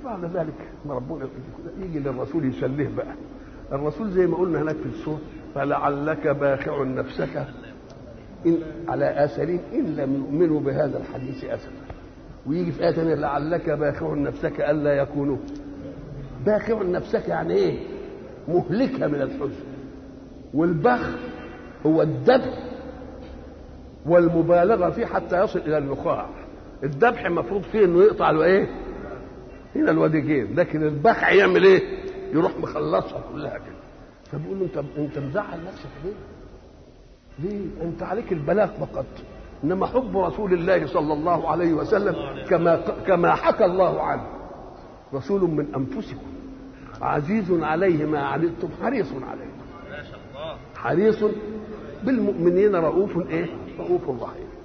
فبعد ذلك ما ربنا يجي للرسول يسليه بقى الرسول زي ما قلنا هناك في السورة فلعلك باخع نفسك إن على آثارهم إن لم يؤمنوا بهذا الحديث أسفا ويجي في آية ثانية لعلك باخع نفسك ألا يكونوا باخع نفسك يعني إيه؟ مهلكة من الحزن والبخ هو الذبح والمبالغة فيه حتى يصل إلى النخاع الذبح المفروض فيه إنه يقطع له إيه؟ هنا الوديجين لكن البخع يعمل إيه؟ يروح مخلصها كلها كده فبيقول له انت انت مزعل نفسك ليه؟ ليه؟ انت عليك البلاغ فقط انما حب رسول الله صلى الله عليه وسلم كما كما حكى الله عنه رسول من انفسكم عزيز عليه ما عنتم حريص عليكم حريص بالمؤمنين رؤوف ايه؟ رؤوف رحيم